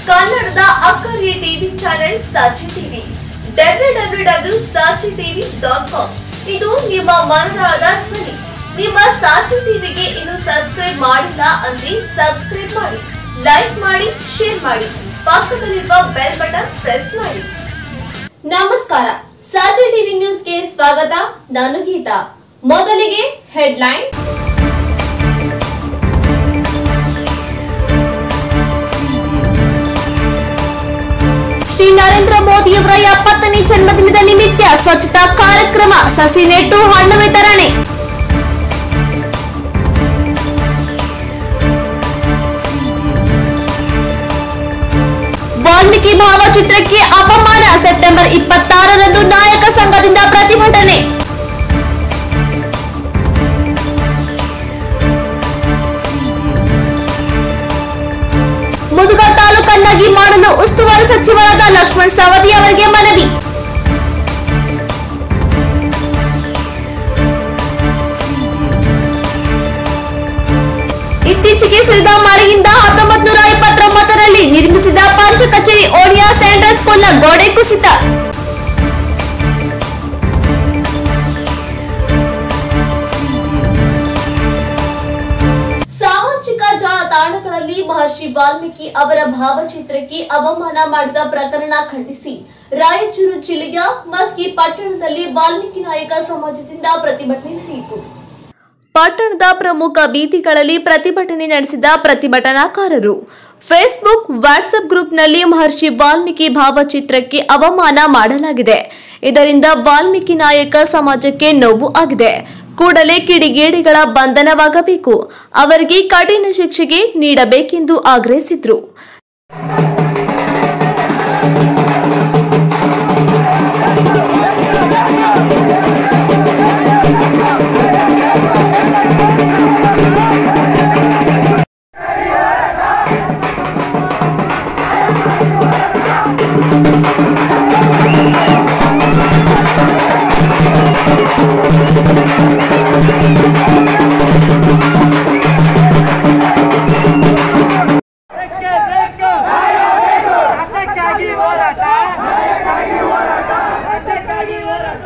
ಕನ್ನಡದ ಅಕ್ಕರಿಯ TV channel Sakshi TV W W W Sakshi TV dot com ಇದು ನಿಮ್ಮ ಮನದಾಳದ ಧ್ವನಿ ನಿಮ್ಮ ಸಾಕ್ಷಿ ಟಿವಿಗೆ ಇನ್ನು ಸಬ್ಸ್ಕ್ರೈಬ್ ಮಾಡಿಲ್ಲ ಅಂದ್ರೆ ಸಬ್ಸ್ಕ್ರೈಬ್ ಮಾಡಿ ಲೈಕ್ ಮಾಡಿ ಶೇರ್ ಮಾಡಿ ಪಕ್ಕದಲ್ಲಿರುವ ಬೆಲ್ ಬಟನ್ ಪ್ರೆಸ್ ಮಾಡಿ ನಮಸ್ಕಾರ ಸಾಕ್ಷಿ ಟಿವಿ ನ್ಯೂಸ್ಗೆ ಸ್ವಾಗತ ನಾನು ಗೀತಾ ಮೊದಲಿಗೆ ಹೆಡ್ಲೈನ್ ಶ್ರೀ ನರೇಂದ್ರ ಮೋದಿಯವರ ಎಪ್ಪತ್ತನೇ ಜನ್ಮದಿನದ ನಿಮಿತ್ತ ಸ್ವಚ್ಛತಾ ಕಾರ್ಯಕ್ರಮ ಸಸಿ ನೆಟ್ಟು ಹಣ್ಣು ವಿತರಣೆ ವಾಲ್ಮೀಕಿ ಭಾವಚಿತ್ರಕ್ಕೆ ಅಪಮಾನ ಸೆಪ್ಟೆಂಬರ್ ಇಪ್ಪತ್ತಾರರಂದು ನಾಯಕ ಸಂಘದಿಂದ ಪ್ರತಿಭಟನೆ ಮುದುಗ ತಾಲೂಕನ್ನಾಗಿ ಮಾಡಲು ಉಸ್ತುವಾರಿ ಸಚಿವರಾದ ಲಕ್ಷ್ಮಣ್ ಸವದಿ ಅವರಿಗೆ ಮನವಿ ಇತ್ತೀಚೆಗೆ ಸುರಿದ ಮಳೆಯಿಂದ ಹತ್ತೊಂಬತ್ತು ನೂರ ಇಪ್ಪತ್ತೊಂಬತ್ತರಲ್ಲಿ ನಿರ್ಮಿಸಿದ ಪಂಚ ಕಚೇರಿ ಓಣಿಯಾ ಸೆಂಟ್ರಲ್ ಸ್ಕೂಲ್ನ ಗೋಡೆ ಕುಸಿತ ಸಾಮಾಜಿಕ ಜಾಲತಾಣಗಳಲ್ಲಿ ಮಹರ್ಷಿ ವಾಲ್ಮೀಕಿ ಅವರ ಭಾವಚಿತ್ರಕ್ಕೆ ಅವಮಾನ ಮಾಡಿದ ಪ್ರಕರಣ ಖಂಡಿಸಿ ರಾಯಚೂರು ಜಿಲ್ಲೆಯ ಮಸ್ಕಿ ಪಟ್ಟಣದಲ್ಲಿ ವಾಲ್ಮೀಕಿ ನಾಯಕ ಸಮಾಜದಿಂದ ಪ್ರತಿಭಟನೆ ನಡೆಯಿತು ಪಟ್ಟಣದ ಪ್ರಮುಖ ಬೀದಿಗಳಲ್ಲಿ ಪ್ರತಿಭಟನೆ ನಡೆಸಿದ ಪ್ರತಿಭಟನಾಕಾರರು ಫೇಸ್ಬುಕ್ ವಾಟ್ಸ್ಆಪ್ ಗ್ರೂಪ್ನಲ್ಲಿ ಮಹರ್ಷಿ ವಾಲ್ಮೀಕಿ ಭಾವಚಿತ್ರಕ್ಕೆ ಅವಮಾನ ಮಾಡಲಾಗಿದೆ ಇದರಿಂದ ವಾಲ್ಮೀಕಿ ನಾಯಕ ಸಮಾಜಕ್ಕೆ ನೋವು ಆಗಿದೆ ಕೂಡಲೇ ಕಿಡಿಗೇಡಿಗಳ ಬಂಧನವಾಗಬೇಕು ಅವರಿಗೆ ಕಠಿಣ ಶಿಕ್ಷೆಗೆ ನೀಡಬೇಕೆಂದು ಆಗ್ರಹಿಸಿದ್ರು ಬೇಕು ಬೇಕು ಅದಕ್ಕಾಗಿ ಹೋರಾಟ ಅದಕ್ಕಾಗಿ ಹೋರಾಟ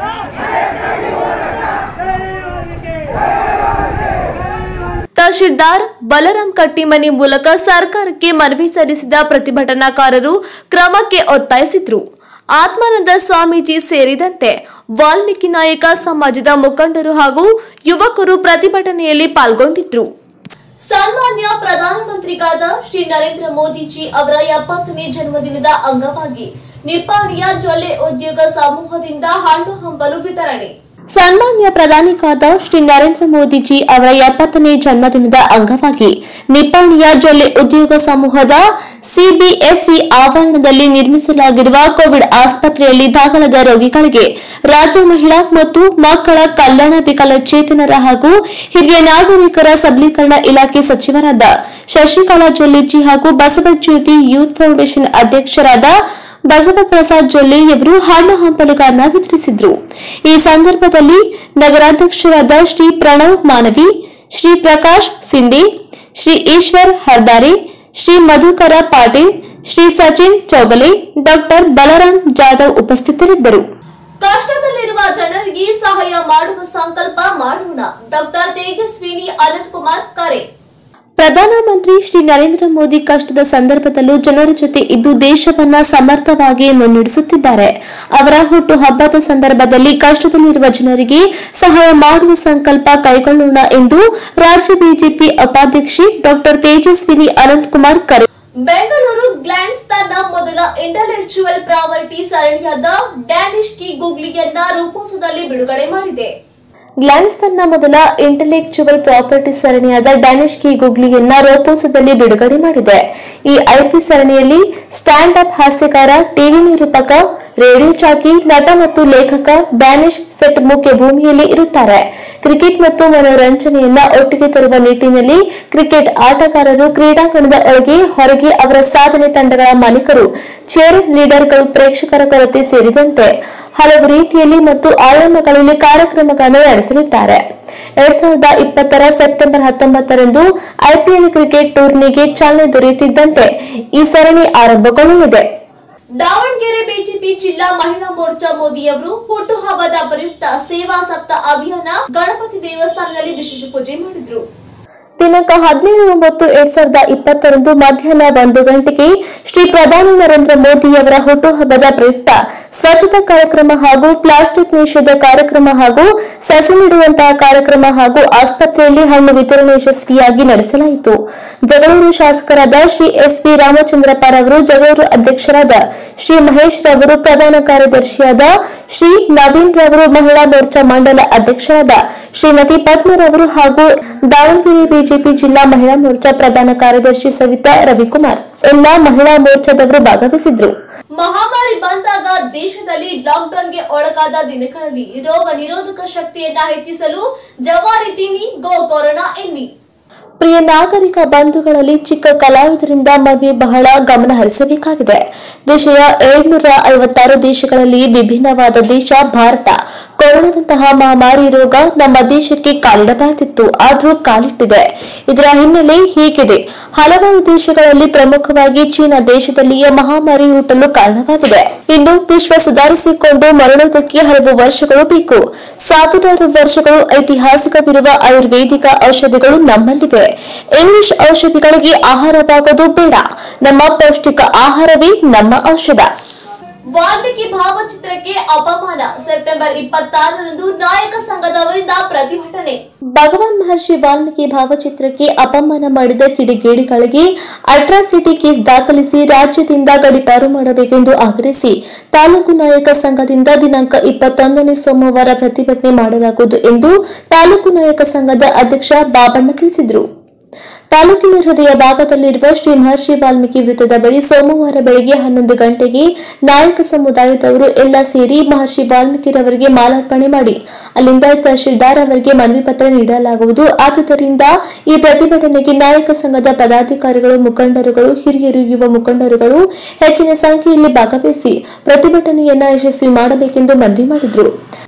ಜೈ ವಾಲ್ಮೀಕಿ. ತಹಶೀಲ್ದಾರ್ ಬಲರಾಮ್ ಕಟ್ಟಿಮನಿ ಮೂಲಕ ಸರ್ಕಾರಕ್ಕೆ ಮನವಿ ಸಲ್ಲಿಸಿದ ಪ್ರತಿಭಟನಾಕಾರರು ಕ್ರಮಕ್ಕೆ ಒತ್ತಾಯಿಸಿದ್ರು ಆತ್ಮಾನಂದ ಸ್ವಾಮೀಜಿ ಸೇರಿದಂತೆ ವಾಲ್ಮೀಕಿ ನಾಯಕ ಸಮಾಜದ ಮುಖಂಡರು ಹಾಗೂ ಯುವಕರು ಪ್ರತಿಭಟನೆಯಲ್ಲಿ ಪಾಲ್ಗೊಂಡಿದ್ರು ಸನ್ಮಾನ್ಯ ಪ್ರಧಾನಮಂತ್ರಿಗಳಾದ ಶ್ರೀ ನರೇಂದ್ರ ಮೋದಿಜಿ ಅವರ ಎಪ್ಪತ್ತನೇ ಜನ್ಮದಿನದ ಅಂಗವಾಗಿ ನಿಪ್ಪಾಣಿಯ ಜೊಲ್ಲೆ ಉದ್ಯೋಗ ಸಮೂಹದಿಂದ ಹಣ್ಣು ಹಂಪಲು ವಿತರಣೆ ಸನ್ಮಾನ್ಯ ಪ್ರಧಾನಿಗಳಾದ ಶ್ರೀ ನರೇಂದ್ರ ಮೋದಿಜಿ ಅವರ ಎಪ್ಪತ್ತನೇ ಜನ್ಮದಿನದ ಅಂಗವಾಗಿ ನಿಪ್ಪಾಣಿಯ ಜೊಲ್ಲೆ ಉದ್ಯೋಗ ಸಮೂಹದ ಸಿಬಿಎಸ್ಇ ಆವರಣದಲ್ಲಿ ನಿರ್ಮಿಸಲಾಗಿರುವ ಕೋವಿಡ್ ಆಸ್ಪತ್ರೆಯಲ್ಲಿ ದಾಖಲಾದ ರೋಗಿಗಳಿಗೆ ರಾಜ್ಯ ಮಹಿಳಾ ಮತ್ತು ಮಕ್ಕಳ ಕಲ್ಯಾಣ ವಿಕಲಚೇತನರ ಹಾಗೂ ಹಿರಿಯ ನಾಗರಿಕರ ಸಬಲೀಕರಣ ಇಲಾಖೆ ಸಚಿವರಾದ ಶಶಿಕಲಾ ಜೊಲ್ಲೆಜಿ ಹಾಗೂ ಬಸವಜ್ಯೋತಿ ಯೂತ್ ಫೌಂಡೇಶನ್ ಅಧ್ಯಕ್ಷರಾದ ಬಸವಪ್ರಸಾದ್ ಜೊಲ್ಲೆ ಇವರು ಹಣ್ಣು ಹಂಪಲುಗಳನ್ನ ವಿತರಿಸಿದ್ರು ಈ ಸಂದರ್ಭದಲ್ಲಿ ನಗರಾಧ್ಯಕ್ಷರಾದ ಶ್ರೀ ಪ್ರಣವ್ ಮಾನವಿ ಶ್ರೀ ಪ್ರಕಾಶ್ ಸಿಂಧೆ ಶ್ರೀ ಈಶ್ವರ್ ಹರ್ದಾರೆ ಶ್ರೀ ಮಧುಕರ ಪಾಟೀಲ್ ಶ್ರೀ ಸಚಿನ್ ಚೌಗಲೆ ಡಾಕ್ಟರ್ ಬಲರಾಮ್ ಜಾಧವ್ ಉಪಸ್ಥಿತರಿದ್ದರು ಕಷ್ಟದಲ್ಲಿರುವ ಜನರಿಗೆ ಸಹಾಯ ಮಾಡುವ ಸಂಕಲ್ಪ ಮಾಡೋಣ ಡಾಕ್ಟರ್ ತೇಜಸ್ವಿನಿ ಅನಂತ್ ಕುಮಾರ್ ಕರೆ ಪ್ರಧಾನಮಂತ್ರಿ ಶ್ರೀ ನರೇಂದ್ರ ಮೋದಿ ಕಷ್ಟದ ಸಂದರ್ಭದಲ್ಲೂ ಜನರ ಜೊತೆ ಇದ್ದು ದೇಶವನ್ನ ಸಮರ್ಥವಾಗಿ ಮುನ್ನಡೆಸುತ್ತಿದ್ದಾರೆ ಅವರ ಹುಟ್ಟು ಹಬ್ಬದ ಸಂದರ್ಭದಲ್ಲಿ ಕಷ್ಟದಲ್ಲಿರುವ ಜನರಿಗೆ ಸಹಾಯ ಮಾಡುವ ಸಂಕಲ್ಪ ಕೈಗೊಳ್ಳೋಣ ಎಂದು ರಾಜ್ಯ ಬಿಜೆಪಿ ಉಪಾಧ್ಯಕ್ಷೆ ಡಾಕ್ಟರ್ ತೇಜಸ್ವಿನಿ ಅನಂತ್ ಕುಮಾರ್ ಕರೆ ಬೆಂಗಳೂರು ಗ್ಲ್ಯಾಂಡ್ಸ್ ತನ್ನ ಮೊದಲ ಇಂಟಲೆಕ್ಚುಯಲ್ ಪ್ರಾಪರ್ಟಿ ಸರಣಿಯಾದ ಡ್ಯಾನಿಶ್ ಕಿ ಗೂಗ್ಲಿಯನ್ನ ರೂಪೋಸದಲ್ಲಿ ಬಿಡುಗಡೆ ಮಾಡಿದೆ ಗ್ಲಾನ್ಸ್ ತನ್ನ ಮೊದಲ ಇಂಟೆಲೆಕ್ಚುವಲ್ ಪ್ರಾಪರ್ಟಿ ಸರಣಿಯಾದ ಡ್ಯಾನಿಶ್ ಕಿ ಗೂಗ್ಲಿಯನ್ನ ರೋಪೋಸದಲ್ಲಿ ಬಿಡುಗಡೆ ಮಾಡಿದೆ ಈ ಐಪಿ ಸರಣಿಯಲ್ಲಿ ಸ್ಟ್ಯಾಂಡ್ ಅಪ್ ಹಾಸ್ಯಕಾರ ಟಿವಿ ನಿರೂಪಕ ರೇಡಿಯೋ ಚಾಕಿ ನಟ ಮತ್ತು ಲೇಖಕ ಡ್ಯಾನಿಶ್ ಸೆಟ್ ಮುಖ್ಯ ಭೂಮಿಯಲ್ಲಿ ಇರುತ್ತಾರೆ ಕ್ರಿಕೆಟ್ ಮತ್ತು ಮನೋರಂಜನೆಯನ್ನ ಒಟ್ಟಿಗೆ ತರುವ ನಿಟ್ಟಿನಲ್ಲಿ ಕ್ರಿಕೆಟ್ ಆಟಗಾರರು ಕ್ರೀಡಾಂಗಣದ ಒಳಗೆ ಹೊರಗೆ ಅವರ ಸಾಧನೆ ತಂಡಗಳ ಮಾಲೀಕರು ಚೇರ್ ಲೀಡರ್ಗಳು ಪ್ರೇಕ್ಷಕರ ಕೊರತೆ ಸೇರಿದಂತೆ ಹಲವು ರೀತಿಯಲ್ಲಿ ಮತ್ತು ಆಯಾಮಗಳಲ್ಲಿ ಕಾರ್ಯಕ್ರಮಗಳನ್ನು ನಡೆಸಲಿದ್ದಾರೆ ಎರಡ್ ಸಾವಿರದ ಇಪ್ಪತ್ತರ ಸೆಪ್ಟೆಂಬರ್ ಹತ್ತೊಂಬತ್ತರಂದು ಐಪಿಎಲ್ ಕ್ರಿಕೆಟ್ ಟೂರ್ನಿಗೆ ಚಾಲನೆ ದೊರೆಯುತ್ತಿದ್ದಂತೆ ಈ ಸರಣಿ ಆರಂಭಗೊಳ್ಳಲಿದೆ ದಾವಣಗೆರೆ ಬಿಜೆಪಿ ಜಿಲ್ಲಾ ಮಹಿಳಾ ಮೋರ್ಚಾ ಮೋದಿಯವರು ಹುಟ್ಟುಹಬ್ಬದ ಪ್ರಯುಕ್ತ ಸೇವಾ ಸಪ್ತಾಹ ಅಭಿಯಾನ ಗಣಪತಿ ದೇವಸ್ಥಾನದಲ್ಲಿ ವಿಶೇಷ ಪೂಜೆ ಮಾಡಿದ್ರು ದಿನಾಂಕ ಹದಿನೇಳು ಒಂಬತ್ತು ಎರಡ್ ಸಾವಿರದ ಇಪ್ಪತ್ತರಂದು ಮಧ್ಯಾಹ್ನ ಒಂದು ಗಂಟೆಗೆ ಶ್ರೀ ಪ್ರಧಾನಿ ನರೇಂದ್ರ ಮೋದಿಯವರ ಹುಟ್ಟುಹಬ್ಬದ ಪ್ರಯುಕ್ತ ಸ್ವಚ್ಛತಾ ಕಾರ್ಯಕ್ರಮ ಹಾಗೂ ಪ್ಲಾಸ್ಟಿಕ್ ನಿಷೇಧ ಕಾರ್ಯಕ್ರಮ ಹಾಗೂ ಸಸಿ ನೆಡುವಂತಹ ಕಾರ್ಯಕ್ರಮ ಹಾಗೂ ಆಸ್ಪತ್ರೆಯಲ್ಲಿ ಹಣ್ಣು ವಿತರಣೆ ಯಶಸ್ವಿಯಾಗಿ ನಡೆಸಲಾಯಿತು ಜಗಳೂರು ಶಾಸಕರಾದ ಶ್ರೀ ಎಸ್ ವಿ ರಾಮಚಂದ್ರಪ್ಪರವರು ಜಗಳೂರು ಅಧ್ಯಕ್ಷರಾದ ಶ್ರೀ ಮಹೇಶ್ ರವರು ಪ್ರಧಾನ ಕಾರ್ಯದರ್ಶಿಯಾದ ಶ್ರೀ ನವೀನ್ ರವರು ಮಹಿಳಾ ಮೋರ್ಚಾ ಮಂಡಲ ಅಧ್ಯಕ್ಷರಾದ ಶ್ರೀಮತಿ ಪದ್ಮರವರು ಹಾಗೂ ದಾವಣಗೆರೆ ಬಿಜೆಪಿ ಜಿಲ್ಲಾ ಮಹಿಳಾ ಮೋರ್ಚಾ ಪ್ರಧಾನ ಕಾರ್ಯದರ್ಶಿ ಸವಿತಾ ರವಿಕುಮಾರ್ ಎಲ್ಲಾ ಮಹಿಳಾ ಮೋರ್ಚಾದವರು ಭಾಗವಹಿಸಿದ್ರು ಮಹಾಮಾರಿ ಬಂದಾಗ ದೇಶದಲ್ಲಿ ಲಾಕ್ಡೌನ್ಗೆ ಒಳಗಾದ ದಿನಗಳಲ್ಲಿ ರೋಗ ನಿರೋಧಕ ಶಕ್ತಿಯನ್ನ ಹೆಚ್ಚಿಸಲು ಜವಾರಿ ತಿನ್ನಿ ಗೋ ಕೊರೋನಾ ಎನ್ನಿ ಪ್ರಿಯ ನಾಗರಿಕ ಬಂಧುಗಳಲ್ಲಿ ಚಿಕ್ಕ ಕಲಾವಿದರಿಂದ ಮದುವೆ ಬಹಳ ಗಮನ ಹರಿಸಬೇಕಾಗಿದೆ ವಿಷಯ ಏಳ್ನೂರ ಐವತ್ತಾರು ದೇಶಗಳಲ್ಲಿ ವಿಭಿನ್ನವಾದ ದೇಶ ಭಾರತ ಕೊರೋನಾದಂತಹ ಮಹಾಮಾರಿ ರೋಗ ನಮ್ಮ ದೇಶಕ್ಕೆ ಕಾಲಿಡಬಾರದಿತ್ತು ಆದರೂ ಕಾಲಿಟ್ಟಿದೆ ಇದರ ಹಿನ್ನೆಲೆ ಹೀಗಿದೆ ಹಲವಾರು ದೇಶಗಳಲ್ಲಿ ಪ್ರಮುಖವಾಗಿ ಚೀನಾ ದೇಶದಲ್ಲಿಯೇ ಮಹಾಮಾರಿ ಹುಟ್ಟಲು ಕಾರಣವಾಗಿದೆ ಇನ್ನು ವಿಶ್ವ ಸುಧಾರಿಸಿಕೊಂಡು ಮರಳುವುದಕ್ಕೆ ಹಲವು ವರ್ಷಗಳು ಬೇಕು ಸಾವಿರಾರು ವರ್ಷಗಳು ಐತಿಹಾಸಿಕವಿರುವ ಆಯುರ್ವೇದಿಕ ಔಷಧಿಗಳು ನಮ್ಮಲ್ಲಿವೆ ಇಂಗ್ಲಿಷ್ ಔಷಧಿಗಳಿಗೆ ಆಹಾರವಾಗೋದು ಬೇಡ ನಮ್ಮ ಪೌಷ್ಟಿಕ ಆಹಾರವೇ ನಮ್ಮ ಔಷಧ ವಾಲ್ಮೀಕಿ ಭಾವಚಿತ್ರಕ್ಕೆ ಅಪಮಾನ ಸೆಪ್ಟೆಂಬರ್ ಇಪ್ಪತ್ತಾರರಂದು ನಾಯಕ ಸಂಘದವರಿಂದ ಪ್ರತಿಭಟನೆ ಭಗವಾನ್ ಮಹರ್ಷಿ ವಾಲ್ಮೀಕಿ ಭಾವಚಿತ್ರಕ್ಕೆ ಅಪಮಾನ ಮಾಡಿದ ಕಿಡಿಗೇಡಿಗಳಿಗೆ ಅಟ್ರಾಸಿಟಿ ಕೇಸ್ ದಾಖಲಿಸಿ ರಾಜ್ಯದಿಂದ ಗಡಿಪಾರು ಮಾಡಬೇಕೆಂದು ಆಗ್ರಹಿಸಿ ತಾಲೂಕು ನಾಯಕ ಸಂಘದಿಂದ ದಿನಾಂಕ ಇಪ್ಪತ್ತೊಂದನೇ ಸೋಮವಾರ ಪ್ರತಿಭಟನೆ ಮಾಡಲಾಗುವುದು ಎಂದು ತಾಲೂಕು ನಾಯಕ ಸಂಘದ ಅಧ್ಯಕ್ಷ ಬಾಬಣ್ಣ ತಿಳಿಸಿದರು ತಾಲೂಕಿನ ಹೃದಯ ಭಾಗದಲ್ಲಿರುವ ಶ್ರೀ ಮಹರ್ಷಿ ವಾಲ್ಮೀಕಿ ವೃತ್ತದ ಬಳಿ ಸೋಮವಾರ ಬೆಳಗ್ಗೆ ಹನ್ನೊಂದು ಗಂಟೆಗೆ ನಾಯಕ ಸಮುದಾಯದವರು ಎಲ್ಲ ಸೇರಿ ಮಹರ್ಷಿ ವಾಲ್ಮೀಕಿರವರಿಗೆ ಮಾಲಾರ್ಪಣೆ ಮಾಡಿ ಅಲ್ಲಿಂದ ತಹಶೀಲ್ದಾರ್ ಅವರಿಗೆ ಮನವಿ ಪತ್ರ ನೀಡಲಾಗುವುದು ಆದುದರಿಂದ ಈ ಪ್ರತಿಭಟನೆಗೆ ನಾಯಕ ಸಂಘದ ಪದಾಧಿಕಾರಿಗಳು ಮುಖಂಡರುಗಳು ಹಿರಿಯರು ಯುವ ಮುಖಂಡರುಗಳು ಹೆಚ್ಚಿನ ಸಂಖ್ಯೆಯಲ್ಲಿ ಭಾಗವಹಿಸಿ ಪ್ರತಿಭಟನೆಯನ್ನ ಯಶಸ್ವಿ ಮಾಡಬೇಕೆಂದು ಮನವಿ ಮಾಡಿದರು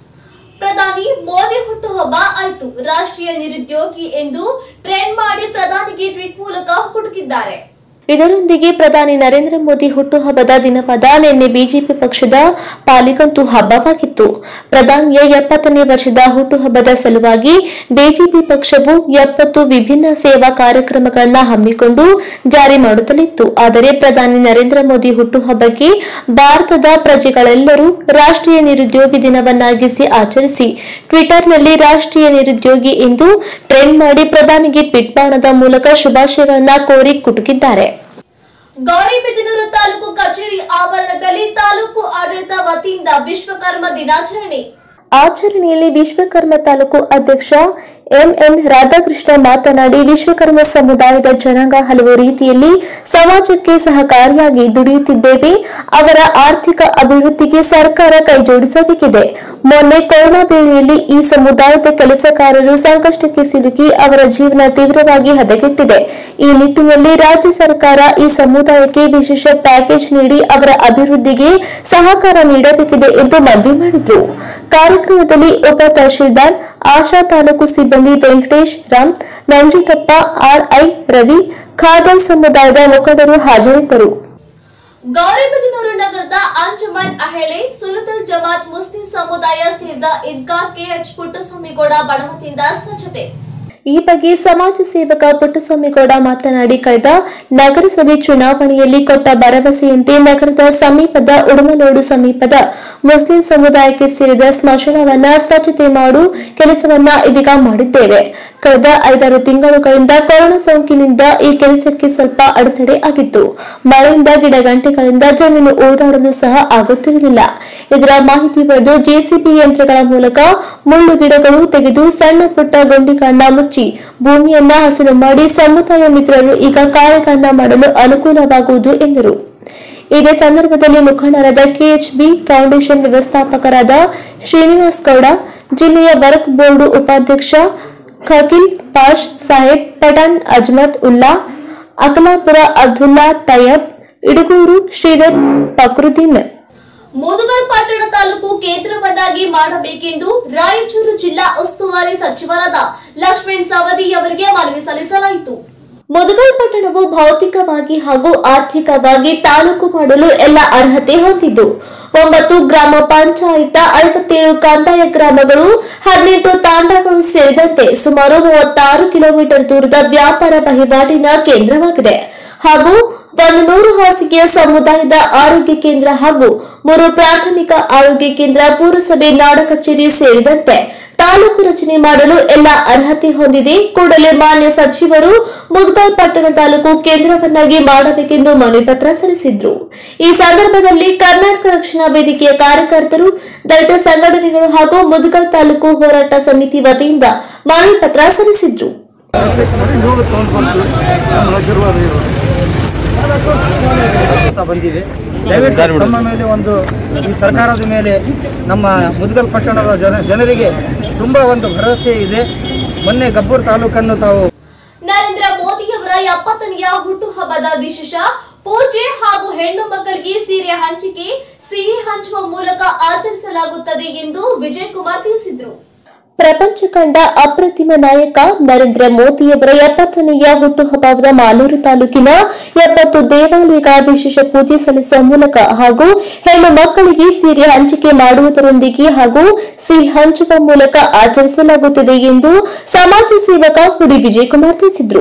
ಪ್ರಧಾನಿ ಮೋದಿ ಹುಟ್ಟುಹಬ್ಬ ಆಯ್ತು ರಾಷ್ಟ್ರೀಯ ನಿರುದ್ಯೋಗಿ ಎಂದು ಟ್ರೆಂಡ್ ಮಾಡಿ ಪ್ರಧಾನಿಗೆ ಟ್ವೀಟ್ ಮೂಲಕ ಹುಡುಕಿದ್ದಾರೆ ಇದರೊಂದಿಗೆ ಪ್ರಧಾನಿ ನರೇಂದ್ರ ಮೋದಿ ಹುಟ್ಟುಹಬ್ಬದ ದಿನವಾದ ನಿನ್ನೆ ಬಿಜೆಪಿ ಪಕ್ಷದ ಪಾಲಿಗಂತೂ ಹಬ್ಬವಾಗಿತ್ತು ಪ್ರಧಾನಿಯ ಎಪ್ಪತ್ತನೇ ವರ್ಷದ ಹುಟ್ಟುಹಬ್ಬದ ಸಲುವಾಗಿ ಬಿಜೆಪಿ ಪಕ್ಷವು ಎಪ್ಪತ್ತು ವಿಭಿನ್ನ ಸೇವಾ ಕಾರ್ಯಕ್ರಮಗಳನ್ನು ಹಮ್ಮಿಕೊಂಡು ಜಾರಿ ಮಾಡುತ್ತಲಿತ್ತು ಆದರೆ ಪ್ರಧಾನಿ ನರೇಂದ್ರ ಮೋದಿ ಹುಟ್ಟುಹಬ್ಬಕ್ಕೆ ಭಾರತದ ಪ್ರಜೆಗಳೆಲ್ಲರೂ ರಾಷ್ಟ್ರೀಯ ನಿರುದ್ಯೋಗಿ ದಿನವನ್ನಾಗಿಸಿ ಆಚರಿಸಿ ಟ್ವಿಟರ್ನಲ್ಲಿ ರಾಷ್ಟ್ರೀಯ ನಿರುದ್ಯೋಗಿ ಎಂದು ಟ್ರೆಂಡ್ ಮಾಡಿ ಪ್ರಧಾನಿಗೆ ಟ್ವೀಟ್ ಬಾಣದ ಮೂಲಕ ಶುಭಾಶಯಗಳನ್ನ ಕೋರಿ ಕುಟುಕಿದ್ದಾರೆ ಗೌರಿಬಿದನೂರು ತಾಲೂಕು ಕಚೇರಿ ಆವರಣದಲ್ಲಿ ತಾಲೂಕು ಆಡಳಿತ ವತಿಯಿಂದ ವಿಶ್ವಕರ್ಮ ದಿನಾಚರಣೆ ಆಚರಣೆಯಲ್ಲಿ ವಿಶ್ವಕರ್ಮ ತಾಲೂಕು ಅಧ್ಯಕ್ಷ ಎಂಎನ್ ರಾಧಾಕೃಷ್ಣ ಮಾತನಾಡಿ ವಿಶ್ವಕರ್ಮ ಸಮುದಾಯದ ಜನಾಂಗ ಹಲವು ರೀತಿಯಲ್ಲಿ ಸಮಾಜಕ್ಕೆ ಸಹಕಾರಿಯಾಗಿ ದುಡಿಯುತ್ತಿದ್ದೇವೆ ಅವರ ಆರ್ಥಿಕ ಅಭಿವೃದ್ಧಿಗೆ ಸರ್ಕಾರ ಕೈಜೋಡಿಸಬೇಕಿದೆ ಮೊನ್ನೆ ಕೊರೋನಾ ವೇಳೆಯಲ್ಲಿ ಈ ಸಮುದಾಯದ ಕೆಲಸಗಾರರು ಸಂಕಷ್ಟಕ್ಕೆ ಸಿಲುಕಿ ಅವರ ಜೀವನ ತೀವ್ರವಾಗಿ ಹದಗೆಟ್ಟಿದೆ ಈ ನಿಟ್ಟಿನಲ್ಲಿ ರಾಜ್ಯ ಸರ್ಕಾರ ಈ ಸಮುದಾಯಕ್ಕೆ ವಿಶೇಷ ಪ್ಯಾಕೇಜ್ ನೀಡಿ ಅವರ ಅಭಿವೃದ್ಧಿಗೆ ಸಹಕಾರ ನೀಡಬೇಕಿದೆ ಎಂದು ಮನವಿ ಮಾಡಿದರು ಕಾರ್ಯಕ್ರಮದಲ್ಲಿ ಉಪ ತಹಶೀಲ್ದಾರ್ ಆಶಾ ತಾಲೂಕು ಸಿಬ್ಬಂದಿ ವೆಂಕಟೇಶ್ ರಾಮ್ ನಂಜುಟಪ್ಪ ಆರ್ಐ ರವಿ ಖಾದರ್ ಸಮುದಾಯದ ಮುಖಂಡರು ಹಾಜರಿದ್ದರು ಗೌರಿಬಿದನೂರು ನಗರದ ಅಂಜುಮನ್ ಅಹೆಲೆ ಸುಲತಲ್ ಜಮಾತ್ ಮುಸ್ಲಿಂ ಸಮುದಾಯ ಸೇರಿದ ಈದ್ಗಾ ಕೆಎಚ್ ಪುಟ್ಟಸ್ವಾಮಿಗೌಡ ಬಣಮತಿಯಿಂದ ಸ್ವಚ್ಛತೆ ಈ ಬಗ್ಗೆ ಸಮಾಜ ಸೇವಕ ಪುಟ್ಟಸ್ವಾಮಿಗೌಡ ಮಾತನಾಡಿ ಕಳೆದ ನಗರಸಭೆ ಚುನಾವಣೆಯಲ್ಲಿ ಕೊಟ್ಟ ಭರವಸೆಯಂತೆ ನಗರದ ಸಮೀಪದ ಉಡುಮನೋಡು ಸಮೀಪದ ಮುಸ್ಲಿಂ ಸಮುದಾಯಕ್ಕೆ ಸೇರಿದ ಸ್ಮಶಾನವನ್ನ ಸ್ವಚ್ಛತೆ ಮಾಡು ಕೆಲಸವನ್ನ ಇದೀಗ ಮಾಡಿದ್ದೇವೆ ಕಳೆದ ಐದಾರು ತಿಂಗಳುಗಳಿಂದ ಕೊರೋನಾ ಸೋಂಕಿನಿಂದ ಈ ಕೆಲಸಕ್ಕೆ ಸ್ವಲ್ಪ ಅಡೆತಡೆ ಆಗಿತ್ತು ಮಳೆಯಿಂದ ಗಿಡಗಂಟೆಗಳಿಂದ ಜಮೀನು ಓಡಾಡಲು ಸಹ ಆಗುತ್ತಿರಲಿಲ್ಲ ಇದರ ಮಾಹಿತಿ ಪಡೆದು ಜೆಸಿಬಿ ಯಂತ್ರಗಳ ಮೂಲಕ ಮುಳ್ಳು ಗಿಡಗಳು ತೆಗೆದು ಸಣ್ಣ ಪುಟ್ಟ ಗುಂಡಿಗಳನ್ನ ಮುಚ್ಚಿ ಭೂಮಿಯನ್ನ ಹಸಿರು ಮಾಡಿ ಸಮುದಾಯ ಮಿತ್ರರು ಈಗ ಕಾರ್ಯಗಳನ್ನ ಮಾಡಲು ಅನುಕೂಲವಾಗುವುದು ಎಂದರು ಇದೇ ಸಂದರ್ಭದಲ್ಲಿ ಮುಖಂಡರಾದ ಕೆಎಚ್ಬಿ ಫೌಂಡೇಶನ್ ವ್ಯವಸ್ಥಾಪಕರಾದ ಶ್ರೀನಿವಾಸ್ ಗೌಡ ಜಿಲ್ಲೆಯ ವರ್ಕ್ ಬೋರ್ಡ್ ಉಪಾಧ್ಯಕ್ಷ ಖಕೀಲ್ ಪಾಷ್ ಸಾಹೇಬ್ ಪಠಾಣ್ ಅಜ್ಮತ್ ಉಲ್ಲಾ ಅಕಲಾಪುರ ಅಬ್ದುಲ್ಲಾ ತಯ್ಯಬ್ ಇಡುಗೂರು ಶ್ರೀಧರ್ ಫಕ್ರುದ್ದೀನ್ ಮುದುಗಲ್ ಪಟ್ಟಣ ತಾಲೂಕು ಕೇಂದ್ರವನ್ನಾಗಿ ಮಾಡಬೇಕೆಂದು ರಾಯಚೂರು ಜಿಲ್ಲಾ ಉಸ್ತುವಾರಿ ಸಚಿವರಾದ ಲಕ್ಷ್ಮಣ್ ಸವದಿ ಅವರಿಗೆ ಮನವಿ ಸಲ್ಲಿಸಲಾಯಿತು ಮುದುಗಲ್ ಪಟ್ಟಣವು ಭೌತಿಕವಾಗಿ ಹಾಗೂ ಆರ್ಥಿಕವಾಗಿ ತಾಲೂಕು ಮಾಡಲು ಎಲ್ಲ ಅರ್ಹತೆ ಹೊಂದಿದ್ದು ಒಂಬತ್ತು ಗ್ರಾಮ ಪಂಚಾಯತ್ ಐವತ್ತೇಳು ಕಂದಾಯ ಗ್ರಾಮಗಳು ಹದಿನೆಂಟು ತಾಂಡಗಳು ಸೇರಿದಂತೆ ಸುಮಾರು ಮೂವತ್ತಾರು ಕಿಲೋಮೀಟರ್ ದೂರದ ವ್ಯಾಪಾರ ವಹಿವಾಟಿನ ಕೇಂದ್ರವಾಗಿದೆ ಹಾಗೂ ಒಂದು ನೂರು ಹಾಸಿಗೆಯ ಸಮುದಾಯದ ಆರೋಗ್ಯ ಕೇಂದ್ರ ಹಾಗೂ ಮೂರು ಪ್ರಾಥಮಿಕ ಆರೋಗ್ಯ ಕೇಂದ್ರ ಪುರಸಭೆ ನಾಡ ಕಚೇರಿ ಸೇರಿದಂತೆ ತಾಲೂಕು ರಚನೆ ಮಾಡಲು ಎಲ್ಲ ಅರ್ಹತೆ ಹೊಂದಿದೆ ಕೂಡಲೇ ಮಾನ್ಯ ಸಚಿವರು ಮುದ್ಗಾಲ್ ಪಟ್ಟಣ ತಾಲೂಕು ಕೇಂದ್ರವನ್ನಾಗಿ ಮಾಡಬೇಕೆಂದು ಮನವಿ ಪತ್ರ ಸಲ್ಲಿಸಿದ್ರು ಈ ಸಂದರ್ಭದಲ್ಲಿ ಕರ್ನಾಟಕ ರಕ್ಷಣಾ ವೇದಿಕೆಯ ಕಾರ್ಯಕರ್ತರು ದಲಿತ ಸಂಘಟನೆಗಳು ಹಾಗೂ ಮುದ್ಗಲ್ ತಾಲೂಕು ಹೋರಾಟ ಸಮಿತಿ ವತಿಯಿಂದ ಮನವಿ ಪತ್ರ ಸಲ್ಲಿಸಿದ್ರು ಅಂತ ಬಂದಿದೆ ದಯವಿಟ್ಟು ನಮ್ಮ ಮೇಲೆ ಒಂದು ಈ ಸರ್ಕಾರದ ಮೇಲೆ ನಮ್ಮ ಮುದ್ಗಲ್ ಪಟ್ಟಣದ ಜನ ಜನರಿಗೆ ತುಂಬಾ ಒಂದು ಭರವಸೆ ಇದೆ ಮೊನ್ನೆ ಗಬ್ಬೂರು ತಾಲೂಕನ್ನು ತಾವು ನರೇಂದ್ರ ಮೋದಿಯವರ ಎಪ್ಪತ್ತನೆಯ ಹುಟ್ಟುಹಬ್ಬದ ವಿಶೇಷ ಪೂಜೆ ಹಾಗೂ ಹೆಣ್ಣು ಮಕ್ಕಳಿಗೆ ಸೀರೆ ಹಂಚಿಕೆ ಸಿಹಿ ಹಂಚುವ ಮೂಲಕ ಆಚರಿಸಲಾಗುತ್ತದೆ ಎಂದು ವಿಜಯ್ ಕುಮಾರ್ ತಿಳಿಸಿದರು ಪ್ರಪಂಚ ಕಂಡ ಅಪ್ರತಿಮ ನಾಯಕ ನರೇಂದ್ರ ಮೋದಿಯವರ ಎಪ್ಪತ್ತನೆಯ ಹುಟ್ಟುಹಬ್ಬದ ಮಾಲೂರು ತಾಲೂಕಿನ ಎಪ್ಪತ್ತು ದೇವಾಲಯಗಳ ವಿಶೇಷ ಪೂಜೆ ಸಲ್ಲಿಸುವ ಮೂಲಕ ಹಾಗೂ ಹೆಣ್ಣು ಮಕ್ಕಳಿಗೆ ಸೀರೆ ಹಂಚಿಕೆ ಮಾಡುವುದರೊಂದಿಗೆ ಹಾಗೂ ಸಿಹಿ ಹಂಚುವ ಮೂಲಕ ಆಚರಿಸಲಾಗುತ್ತಿದೆ ಎಂದು ಸಮಾಜ ಸೇವಕ ಹುಡಿ ವಿಜಯಕುಮಾರ್ ತಿಳಿಸಿದರು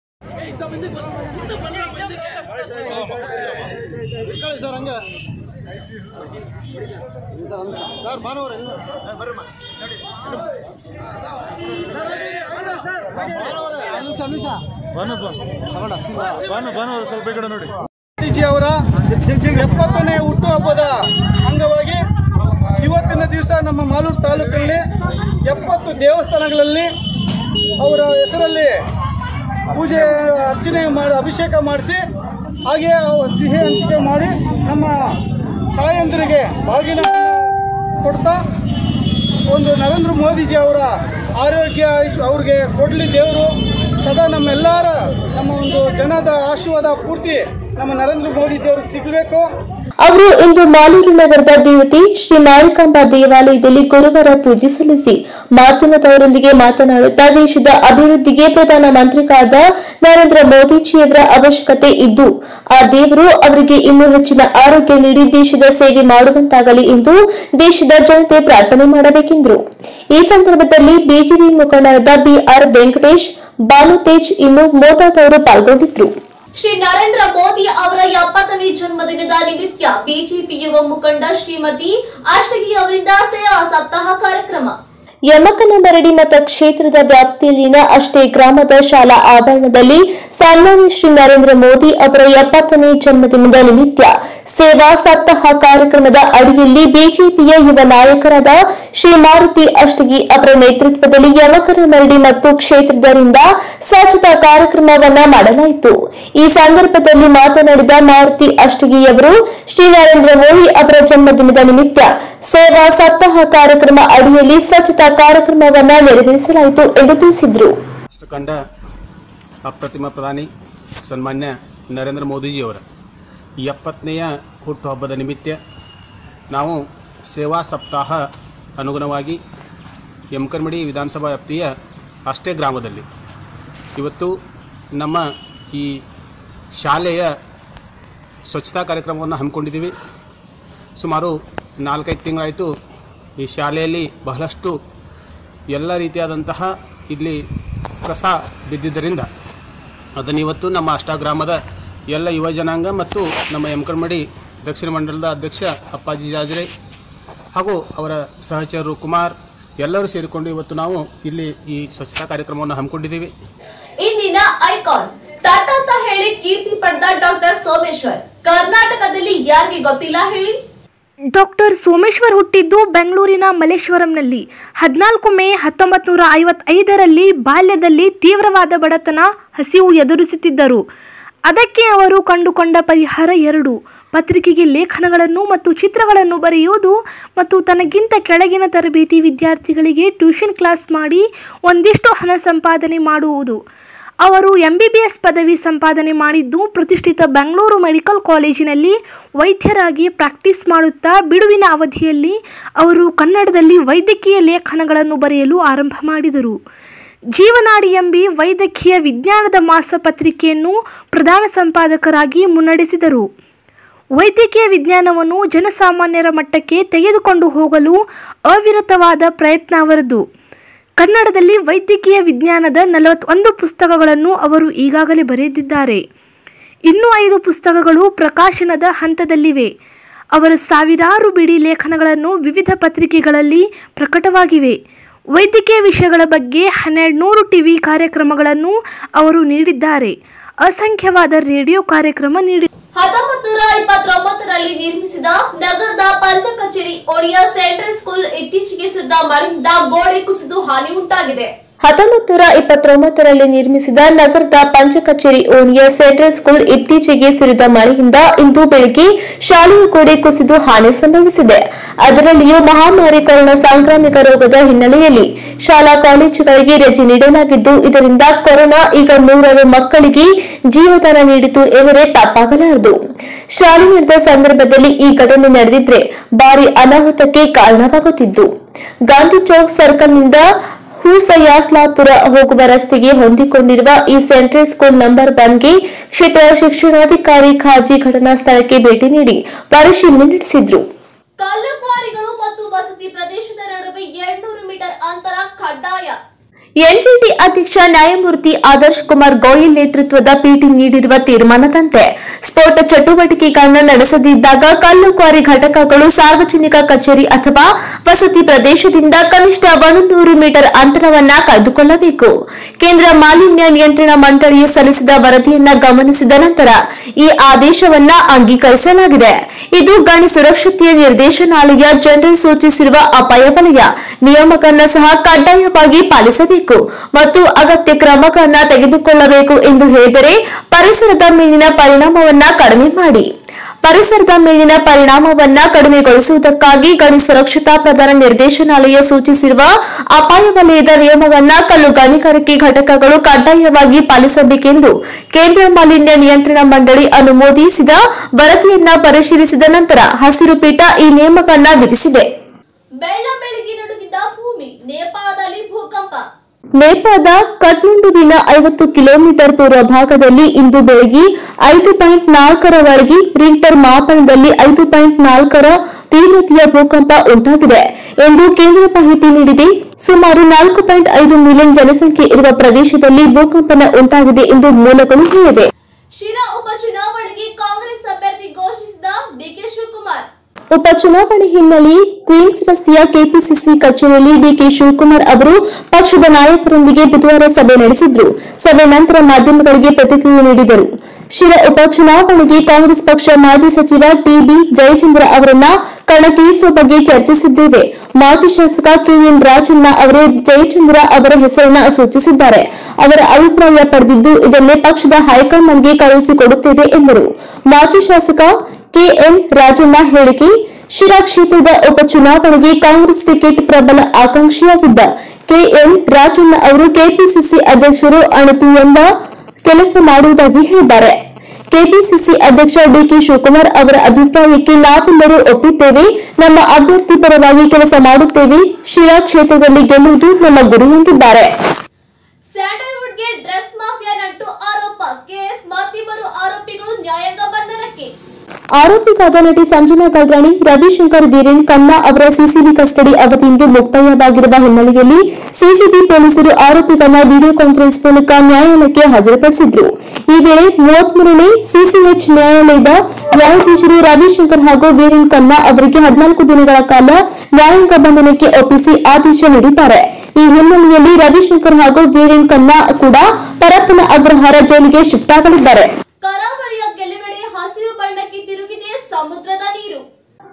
ಗಾಂಧೀಜಿ ಅವರ ಎಪ್ಪತ್ತನೇ ಹುಟ್ಟುಹಬ್ಬದ ಅಂಗವಾಗಿ ಇವತ್ತಿನ ದಿವಸ ನಮ್ಮ ಮಾಲೂರು ತಾಲೂಕಿನಲ್ಲಿ ಎಪ್ಪತ್ತು ದೇವಸ್ಥಾನಗಳಲ್ಲಿ ಅವರ ಹೆಸರಲ್ಲಿ ಪೂಜೆ ಅರ್ಚನೆ ಮಾಡಿ ಅಭಿಷೇಕ ಮಾಡಿಸಿ ಹಾಗೆ ಅವ- ಸಿಹಿ ಹಂಚಿಕೆ ಮಾಡಿ ನಮ್ಮ ತಾಯಂದಿರಿಗೆ ಬಾಗಿನ ಕೊಡ್ತಾ ಒಂದು ನರೇಂದ್ರ ಮೋದಿಜಿ ಅವರ ಆರೋಗ್ಯ ಐಶ್- ಅವ್ರಿಗೆ ಕೊಡಲಿ ದೇವರು ಸದಾ ನಮ್ಮೆಲ್ಲರ ನಮ್ಮ ಒಂದು ಜನದ ಆಶೀರ್ವಾದ ಪೂರ್ತಿ ನಮ್ಮ ನರೇಂದ್ರ ಮೋದಿಜಿ ಅವ್ರಿಗೆ ಸಿಗಬೇಕು ಅವರು ಇಂದು ಮಾಲೂರು ನಗರದ ದೇವತೆ ಶ್ರೀ ಮಾರಿಕಾಂಬಾ ದೇವಾಲಯದಲ್ಲಿ ಗುರುವಾರ ಪೂಜೆ ಸಲ್ಲಿಸಿ ಮಾಧ್ಯಮದವರೊಂದಿಗೆ ಮಾತನಾಡುತ್ತಾ ದೇಶದ ಅಭಿವೃದ್ಧಿಗೆ ಪ್ರಧಾನಮಂತ್ರಿಗಳಾದ ನರೇಂದ್ರ ಮೋದಿಜಿಯವರ ಅವಶ್ಯಕತೆ ಇದ್ದು ಆ ದೇವರು ಅವರಿಗೆ ಇನ್ನೂ ಹೆಚ್ಚಿನ ಆರೋಗ್ಯ ನೀಡಿ ದೇಶದ ಸೇವೆ ಮಾಡುವಂತಾಗಲಿ ಎಂದು ದೇಶದ ಜನತೆ ಪ್ರಾರ್ಥನೆ ಮಾಡಬೇಕೆಂದರು ಈ ಸಂದರ್ಭದಲ್ಲಿ ಬಿಜೆಪಿ ಮುಖಂಡರಾದ ಬಿಆರ್ ವೆಂಕಟೇಶ್ ಬಾಲು ತೇಜ್ ಇನ್ನು ಮೋದಾದವರು ಪಾಲ್ಗೊಂಡಿದ್ರು ಶ್ರೀ ನರೇಂದ್ರ ಮೋದಿ ಅವರ ಎಪ್ಪತ್ತನೇ ಜನ್ಮದಿನದ ನಿಮಿತ್ತ ಬಿಜೆಪಿ ಯುವ ಮುಖಂಡ ಶ್ರೀಮತಿ ಅಶ್ವಗಿ ಅವರಿಂದ ಸೇವಾ ಸಪ್ತಾಹ ಕಾರ್ಯಕ್ರಮ ಯಮಕನಮರಡಿ ಮತಕ್ಷೇತ್ರದ ವ್ಯಾಪ್ತಿಯಲ್ಲಿನ ಅಷ್ಟೇ ಗ್ರಾಮದ ಶಾಲಾ ಆವರಣದಲ್ಲಿ ಸನ್ಮಾನ್ಯ ಶ್ರೀ ನರೇಂದ್ರ ಮೋದಿ ಅವರ ಎಪ್ಪತ್ತನೇ ಜನ್ಮದಿನದ ನಿಮಿತ್ತ ಸೇವಾ ಸಪ್ತಾಹ ಕಾರ್ಯಕ್ರಮದ ಅಡಿಯಲ್ಲಿ ಬಿಜೆಪಿಯ ಯುವ ನಾಯಕರಾದ ಶ್ರೀ ಮಾರುತಿ ಅಷ್ಟಗಿ ಅವರ ನೇತೃತ್ವದಲ್ಲಿ ಯಮಕನಮರಡಿ ಮತ್ತು ಕ್ಷೇತ್ರದರಿಂದ ಸ್ವಚ್ಛತಾ ಕಾರ್ಯಕ್ರಮವನ್ನ ಮಾಡಲಾಯಿತು ಈ ಸಂದರ್ಭದಲ್ಲಿ ಮಾತನಾಡಿದ ಮಾರುತಿ ಅಷ್ಟಗಿಯವರು ಶ್ರೀ ನರೇಂದ್ರ ಮೋದಿ ಅವರ ಜನ್ಮದಿನದ ನಿಮಿತ್ತ ಸೇವಾ ಸಪ್ತಾಹ ಕಾರ್ಯಕ್ರಮ ಅಡಿಯಲ್ಲಿ ಸ್ವಚ್ಛತಾ ಕಾರ್ಯಕ್ರಮವನ್ನ ನೆರವೇರಿಸಲಾಯಿತು ಎಂದು ತಿಳಿಸಿದರು ಇಷ್ಟು ಕಂಡ ಅಪ್ರತಿಮ ಪ್ರಧಾನಿ ಸನ್ಮಾನ್ಯ ನರೇಂದ್ರ ಮೋದಿಜಿಯವರ ಎಪ್ಪತ್ತನೆಯ ಹುಟ್ಟುಹಬ್ಬದ ನಿಮಿತ್ತ ನಾವು ಸೇವಾ ಸಪ್ತಾಹ ಅನುಗುಣವಾಗಿ ಯಮಕರ್ಮಡಿ ವಿಧಾನಸಭಾ ವ್ಯಾಪ್ತಿಯ ಅಷ್ಟೇ ಗ್ರಾಮದಲ್ಲಿ ಇವತ್ತು ನಮ್ಮ ಈ ಶಾಲೆಯ ಸ್ವಚ್ಛತಾ ಕಾರ್ಯಕ್ರಮವನ್ನು ಹಮ್ಮಿಕೊಂಡಿದ್ದೀವಿ ಸುಮಾರು ನಾಲ್ಕೈದು ತಿಂಗಳಾಯಿತು ಈ ಶಾಲೆಯಲ್ಲಿ ಬಹಳಷ್ಟು ಎಲ್ಲ ರೀತಿಯಾದಂತಹ ಇಲ್ಲಿ ಕಸ ಬಿದ್ದಿದ್ದರಿಂದ ಅದನ್ನು ಇವತ್ತು ನಮ್ಮ ಅಷ್ಟಾಗ್ರಾಮದ ಎಲ್ಲ ಯುವ ಜನಾಂಗ ಮತ್ತು ನಮ್ಮ ಯಮಕರ್ಮಡಿ ದಕ್ಷಿಣ ಮಂಡಲದ ಅಧ್ಯಕ್ಷ ಅಪ್ಪಾಜಿ ಜಾಜರೆ ಹಾಗೂ ಅವರ ಸಹಚರರು ಕುಮಾರ್ ಎಲ್ಲರೂ ಸೇರಿಕೊಂಡು ಇವತ್ತು ನಾವು ಇಲ್ಲಿ ಈ ಸ್ವಚ್ಛತಾ ಕಾರ್ಯಕ್ರಮವನ್ನು ಹಮ್ಮಿಕೊಂಡಿದ್ದೀವಿ ಇಂದಿನ ಐಕಾನ್ ತಟ ಅಂತ ಹೇಳಿ ಕೀರ್ತಿ ಪಡೆದ ಡಾಕ್ಟರ್ ಸೋಮೇಶ್ವರ್ ಕರ್ನಾಟಕದಲ್ಲಿ ಯಾರಿಗೆ ಗೊತ್ತಿಲ್ಲ ಹೇಳಿ ಡಾಕ್ಟರ್ ಸೋಮೇಶ್ವರ್ ಹುಟ್ಟಿದ್ದು ಬೆಂಗಳೂರಿನ ಮಲ್ಲೇಶ್ವರಂನಲ್ಲಿ ಹದಿನಾಲ್ಕು ಮೇ ಹತ್ತೊಂಬತ್ತು ನೂರ ಐವತ್ತೈದರಲ್ಲಿ ಬಾಲ್ಯದಲ್ಲಿ ತೀವ್ರವಾದ ಬಡತನ ಹಸಿವು ಎದುರಿಸುತ್ತಿದ್ದರು ಅದಕ್ಕೆ ಅವರು ಕಂಡುಕೊಂಡ ಪರಿಹಾರ ಎರಡು ಪತ್ರಿಕೆಗೆ ಲೇಖನಗಳನ್ನು ಮತ್ತು ಚಿತ್ರಗಳನ್ನು ಬರೆಯುವುದು ಮತ್ತು ತನಗಿಂತ ಕೆಳಗಿನ ತರಬೇತಿ ವಿದ್ಯಾರ್ಥಿಗಳಿಗೆ ಟ್ಯೂಷನ್ ಕ್ಲಾಸ್ ಮಾಡಿ ಒಂದಿಷ್ಟು ಹಣ ಸಂಪಾದನೆ ಮಾಡುವುದು ಅವರು ಎಂ ಬಿ ಬಿ ಎಸ್ ಪದವಿ ಸಂಪಾದನೆ ಮಾಡಿದ್ದು ಪ್ರತಿಷ್ಠಿತ ಬೆಂಗಳೂರು ಮೆಡಿಕಲ್ ಕಾಲೇಜಿನಲ್ಲಿ ವೈದ್ಯರಾಗಿ ಪ್ರಾಕ್ಟೀಸ್ ಮಾಡುತ್ತಾ ಬಿಡುವಿನ ಅವಧಿಯಲ್ಲಿ ಅವರು ಕನ್ನಡದಲ್ಲಿ ವೈದ್ಯಕೀಯ ಲೇಖನಗಳನ್ನು ಬರೆಯಲು ಆರಂಭ ಮಾಡಿದರು ಜೀವನಾಡಿ ಎಂಬಿ ವೈದ್ಯಕೀಯ ವಿಜ್ಞಾನದ ಮಾಸ ಪತ್ರಿಕೆಯನ್ನು ಪ್ರಧಾನ ಸಂಪಾದಕರಾಗಿ ಮುನ್ನಡೆಸಿದರು ವೈದ್ಯಕೀಯ ವಿಜ್ಞಾನವನ್ನು ಜನಸಾಮಾನ್ಯರ ಮಟ್ಟಕ್ಕೆ ತೆಗೆದುಕೊಂಡು ಹೋಗಲು ಅವಿರತವಾದ ಪ್ರಯತ್ನ ಅವರದು ಕನ್ನಡದಲ್ಲಿ ವೈದ್ಯಕೀಯ ವಿಜ್ಞಾನದ ನಲವತ್ತೊಂದು ಪುಸ್ತಕಗಳನ್ನು ಅವರು ಈಗಾಗಲೇ ಬರೆದಿದ್ದಾರೆ ಇನ್ನೂ ಐದು ಪುಸ್ತಕಗಳು ಪ್ರಕಾಶನದ ಹಂತದಲ್ಲಿವೆ ಅವರ ಸಾವಿರಾರು ಬಿಡಿ ಲೇಖನಗಳನ್ನು ವಿವಿಧ ಪತ್ರಿಕೆಗಳಲ್ಲಿ ಪ್ರಕಟವಾಗಿವೆ ವೈದ್ಯಕೀಯ ವಿಷಯಗಳ ಬಗ್ಗೆ ಹನ್ನೆರಡು ನೂರು ಟಿವಿ ಕಾರ್ಯಕ್ರಮಗಳನ್ನು ಅವರು ನೀಡಿದ್ದಾರೆ ಅಸಂಖ್ಯವಾದ ರೇಡಿಯೋ ಕಾರ್ಯಕ್ರಮ ನೀಡಿ ಹತ್ತೊಂಬತ್ತು ನೂರ ಇಪ್ಪತ್ತೊಂಬತ್ತರಲ್ಲಿ ನಿರ್ಮಿಸಿದ ನಗರದ ಪಂಚ ಕಚೇರಿ ಒಡಿಯಾ ಸೆಂಟ್ರಲ್ ಸ್ಕೂಲ್ ಇತ್ತೀಚೆಗೆ ಸುದ್ದ ಮಳೆಯಿಂದ ಗೋಡೆ ಕುಸಿದು ಹಾನಿ ಉಂಟಾಗಿದೆ ಹತ್ತೊಂಬತ್ತು ನೂರ ಇಪ್ಪತ್ತೊಂಬತ್ತರಲ್ಲಿ ನಿರ್ಮಿಸಿದ ನಗರದ ಪಂಚ ಕಚೇರಿ ಓಣಿಯ ಸೆಂಟ್ರಲ್ ಸ್ಕೂಲ್ ಇತ್ತೀಚೆಗೆ ಸುರಿದ ಮಳೆಯಿಂದ ಇಂದು ಬೆಳಗ್ಗೆ ಶಾಲೆಯ ಗೋಡೆ ಕುಸಿದು ಹಾನಿ ಸಂಭವಿಸಿದೆ ಅದರಲ್ಲಿಯೂ ಮಹಾಮಾರಿ ಕೊರೋನಾ ಸಾಂಕ್ರಾಮಿಕ ರೋಗದ ಹಿನ್ನೆಲೆಯಲ್ಲಿ ಶಾಲಾ ಕಾಲೇಜುಗಳಿಗೆ ರಜೆ ನೀಡಲಾಗಿದ್ದು ಇದರಿಂದ ಕೊರೋನಾ ಈಗ ನೂರಾರು ಮಕ್ಕಳಿಗೆ ಜೀವದಾನ ನೀಡಿತು ಎಂದರೆ ತಪ್ಪಾಗಲಾರದು ಶಾಲೆ ನಡೆದ ಸಂದರ್ಭದಲ್ಲಿ ಈ ಘಟನೆ ನಡೆದಿದ್ರೆ ಭಾರಿ ಅನಾಹುತಕ್ಕೆ ಕಾರಣವಾಗುತ್ತಿದ್ದು ಗಾಂಧಿ ಚೌಕ್ ಸರ್ಕಲ್ನಿಂದ ಹೂಸಯಾಸ್ಲಾಪುರ ಹೋಗುವ ರಸ್ತೆಗೆ ಹೊಂದಿಕೊಂಡಿರುವ ಈ ಸೆಂಟ್ರಲ್ ಸ್ಕೂಲ್ ನಂಬರ್ ಒನ್ಗೆ ಕ್ಷೇತ್ರ ಶಿಕ್ಷಣಾಧಿಕಾರಿ ಖಾಜಿ ಘಟನಾ ಸ್ಥಳಕ್ಕೆ ಭೇಟಿ ನೀಡಿ ಪರಿಶೀಲನೆ ನಡೆಸಿದ್ರು ಕಲ್ಲುಕ್ವಾರಿಗಳು ಮತ್ತು ವಸತಿ ಪ್ರದೇಶದ ನಡುವೆ ಎರಡ್ನೂರು ಮೀಟರ್ ಅಂತರ ಕಡ್ಡಾಯ ಎನ್ಜಿಟಿ ಅಧ್ಯಕ್ಷ ನ್ಯಾಯಮೂರ್ತಿ ಆದರ್ಶ್ ಕುಮಾರ್ ಗೋಯಲ್ ನೇತೃತ್ವದ ಪೀಠ ನೀಡಿರುವ ತೀರ್ಮಾನದಂತೆ ಸ್ಫೋಟ ಚಟುವಟಿಕೆಗಳನ್ನು ನಡೆಸದಿದ್ದಾಗ ಕಲ್ಲು ಕ್ವಾರಿ ಘಟಕಗಳು ಸಾರ್ವಜನಿಕ ಕಚೇರಿ ಅಥವಾ ವಸತಿ ಪ್ರದೇಶದಿಂದ ಕನಿಷ್ಠ ಒಂದು ನೂರು ಮೀಟರ್ ಅಂತರವನ್ನ ಕಾಯ್ದುಕೊಳ್ಳಬೇಕು ಕೇಂದ್ರ ಮಾಲಿನ್ಯ ನಿಯಂತ್ರಣ ಮಂಡಳಿಯು ಸಲ್ಲಿಸಿದ ವರದಿಯನ್ನ ಗಮನಿಸಿದ ನಂತರ ಈ ಆದೇಶವನ್ನ ಅಂಗೀಕರಿಸಲಾಗಿದೆ ಇದು ಗಣಿ ಸುರಕ್ಷತೆಯ ನಿರ್ದೇಶನಾಲಯ ಜನರಲ್ ಸೂಚಿಸಿರುವ ಅಪಾಯ ವಲಯ ನಿಯಮಗಳನ್ನು ಸಹ ಕಡ್ಡಾಯವಾಗಿ ಪಾಲಿಸಬೇಕು ಮತ್ತು ಅಗತ್ಯ ಕ್ರಮಗಳನ್ನು ತೆಗೆದುಕೊಳ್ಳಬೇಕು ಎಂದು ಹೇಳಿದರೆ ಪರಿಸರದ ಮೇಲಿನ ಪರಿಣಾಮವನ್ನ ಕಡಿಮೆ ಮಾಡಿ ಪರಿಸರದ ಮೇಲಿನ ಪರಿಣಾಮವನ್ನ ಕಡಿಮೆಗೊಳಿಸುವುದಕ್ಕಾಗಿ ಗಣಿ ಸುರಕ್ಷತಾ ಪ್ರಧಾನ ನಿರ್ದೇಶನಾಲಯ ಸೂಚಿಸಿರುವ ಅಪಾಯ ವಲಯದ ನಿಯಮವನ್ನ ಕಲ್ಲು ಗಣಿಗಾರಿಕೆ ಘಟಕಗಳು ಕಡ್ಡಾಯವಾಗಿ ಪಾಲಿಸಬೇಕೆಂದು ಕೇಂದ್ರ ಮಾಲಿನ್ಯ ನಿಯಂತ್ರಣ ಮಂಡಳಿ ಅನುಮೋದಿಸಿದ ವರದಿಯನ್ನ ಪರಿಶೀಲಿಸಿದ ನಂತರ ಹಸಿರು ಪೀಠ ಈ ನಿಯಮವನ್ನ ವಿಧಿಸಿದೆ ಬೆಳ್ಳ ಬೆಳಗ್ಗೆ ನಡುಗಿದ ಭೂಮಿ ನೇಪಾಳದಲ್ಲಿ ಭೂಕಂಪ ನೇಪಾಳದ ಕಠ್ಮಂಡುವಿನ ಐವತ್ತು ಕಿಲೋಮೀಟರ್ ಪೂರ್ವ ಭಾಗದಲ್ಲಿ ಇಂದು ಬೆಳಗ್ಗೆ ಐದು ಪಾಯಿಂಟ್ ನಾಲ್ಕರವರೆಗೆ ರಿಕ್ಟರ್ ಮಾಪನದಲ್ಲಿ ಐದು ಪಾಯಿಂಟ್ ನಾಲ್ಕರ ತೀವ್ರತೆಯ ಭೂಕಂಪ ಉಂಟಾಗಿದೆ ಎಂದು ಕೇಂದ್ರ ಮಾಹಿತಿ ನೀಡಿದೆ ಸುಮಾರು ನಾಲ್ಕು ಪಾಯಿಂಟ್ ಐದು ಮಿಲಿಯನ್ ಜನಸಂಖ್ಯೆ ಇರುವ ಪ್ರದೇಶದಲ್ಲಿ ಭೂಕಂಪನ ಉಂಟಾಗಿದೆ ಎಂದು ಮೂಲಗಳು ಹೇಳಿವೆ ಶಿರಾ ಉಪಚುನಾವಣೆಗೆ ಕಾಂಗ್ರೆಸ್ ಅಭ್ಯರ್ಥಿ ಘೋಷಿಸಿದ ಡಿಕೆ ಶಿವಕುಮಾರ್ ಉಪಚುನಾವಣೆ ಹಿನ್ನೆಲೆ ಕ್ವೀನ್ಸ್ ರಸ್ತೆಯ ಕೆಪಿಸಿಸಿ ಕಚೇರಿಯಲ್ಲಿ ಡಿಕೆ ಶಿವಕುಮಾರ್ ಅವರು ಪಕ್ಷದ ನಾಯಕರೊಂದಿಗೆ ಬುಧವಾರ ಸಭೆ ನಡೆಸಿದ್ರು ಸಭೆ ನಂತರ ಮಾಧ್ಯಮಗಳಿಗೆ ಪ್ರತಿಕ್ರಿಯೆ ನೀಡಿದರು ಶಿರಾ ಉಪಚುನಾವಣೆಗೆ ಕಾಂಗ್ರೆಸ್ ಪಕ್ಷ ಮಾಜಿ ಸಚಿವ ಟಿಬಿ ಜಯಚಂದ್ರ ಅವರನ್ನ ಕಣಕ್ಕಿಳಿಸುವ ಬಗ್ಗೆ ಚರ್ಚಿಸಿದ್ದೇವೆ ಮಾಜಿ ಶಾಸಕ ಕೆಎನ್ ರಾಜಣ್ಣ ಅವರು ಜಯಚಂದ್ರ ಅವರ ಹೆಸರನ್ನ ಸೂಚಿಸಿದ್ದಾರೆ ಅವರ ಅಭಿಪ್ರಾಯ ಪಡೆದಿದ್ದು ಇದನ್ನೇ ಪಕ್ಷದ ಹೈಕಮಾಂಡ್ಗೆ ಕಳುಹಿಸಿಕೊಡುತ್ತೇವೆ ಎಂದರು ಮಾಜಿ ಶಾಸಕ ಕೆಎನ್ ರಾಜಣ್ಣ ಹೇಳಿಕೆ ಶಿರಾ ಕ್ಷೇತ್ರದ ಉಪಚುನಾವಣೆಗೆ ಕಾಂಗ್ರೆಸ್ ಟಿಕೆಟ್ ಪ್ರಬಲ ಆಕಾಂಕ್ಷಿಯಾಗಿದ್ದ ಕೆಎನ್ ರಾಜಣ್ಣ ಅವರು ಕೆಪಿಸಿಸಿ ಅಧ್ಯಕ್ಷರು ಅಣತಿ ಎಂಬ ಕೆಲಸ ಮಾಡುವುದಾಗಿ ಹೇಳಿದ್ದಾರೆ ಕೆಪಿಸಿಸಿ ಅಧ್ಯಕ್ಷ ಡಿಕೆ ಶಿವಕುಮಾರ್ ಅವರ ಅಭಿಪ್ರಾಯಕ್ಕೆ ನಾವೆಲ್ಲರೂ ಒಪ್ಪಿದ್ದೇವೆ ನಮ್ಮ ಅಭ್ಯರ್ಥಿ ಪರವಾಗಿ ಕೆಲಸ ಮಾಡುತ್ತೇವೆ ಶಿರಾ ಕ್ಷೇತ್ರದಲ್ಲಿ ಗೆಲ್ಲುವುದು ನಮ್ಮ ಗುರಿ ಎಂದಿದ್ದಾರೆ ಸ್ಯಾಂಡಲ್ವುಡ್ಗೆ ಡ್ರಗ್ಸ್ ಮಾಫಿಯಾ ನಂಟು ಆರೋಪ ಕೆಎಸ್ ಮತ್ತಿಬ್ಬರು ಆರೋಪಿಗಳು ನ್ಯಾಯಾಂಗ ಬಂಧನಕ್ಕೆ ಆರೋಪಿಗಾದ ನಟಿ ಸಂಜನಾ ಗಲ್ರಾಣಿ ರವಿಶಂಕರ್ ಬೀರೇನ್ ಖನ್ನಾ ಅವರ ಸಿಸಿಬಿ ಕಸ್ಟಡಿ ಅವಧಿ ಇಂದು ಮುಕ್ತಾಯವಾಗಿರುವ ಹಿನ್ನೆಲೆಯಲ್ಲಿ ಸಿಸಿಬಿ ಪೊಲೀಸರು ಆರೋಪಿಗಳನ್ನ ವಿಡಿಯೋ ಕಾನ್ಫರೆನ್ಸ್ ಮೂಲಕ ನ್ಯಾಯಾಲಯಕ್ಕೆ ಹಾಜರುಪಡಿಸಿದ್ರು ಈ ವೇಳೆ ಮೂವತ್ಮೂರನೇ ಸಿಸಿಎಚ್ ನ್ಯಾಯಾಲಯದ ನ್ಯಾಯಾಧೀಶರು ರವಿಶಂಕರ್ ಹಾಗೂ ವೀರೇನ್ ಖನ್ನಾ ಅವರಿಗೆ ಹದಿನಾಲ್ಕು ದಿನಗಳ ಕಾಲ ನ್ಯಾಯಾಂಗ ಬಂಧನಕ್ಕೆ ಒಪ್ಪಿಸಿ ಆದೇಶ ನೀಡಿದ್ದಾರೆ ಈ ಹಿನ್ನೆಲೆಯಲ್ಲಿ ರವಿಶಂಕರ್ ಹಾಗೂ ವೀರೇನ್ ಖನ್ನಾ ಕೂಡ ಪರಪ್ಪನ ಅಗ್ರಹಾರ ಜೈಲಿಗೆ ಶಿಫ್ಟ್ ಆಗಲಿದ್ದಾರೆ ಕರಾವಳಿಯ ಕೆಲವೆಡೆ ಹಸಿರು ಬಣ್ಣಕ್ಕೆ ತಿರುಗಿದೆ ಸಮುದ್ರದ ನೀರು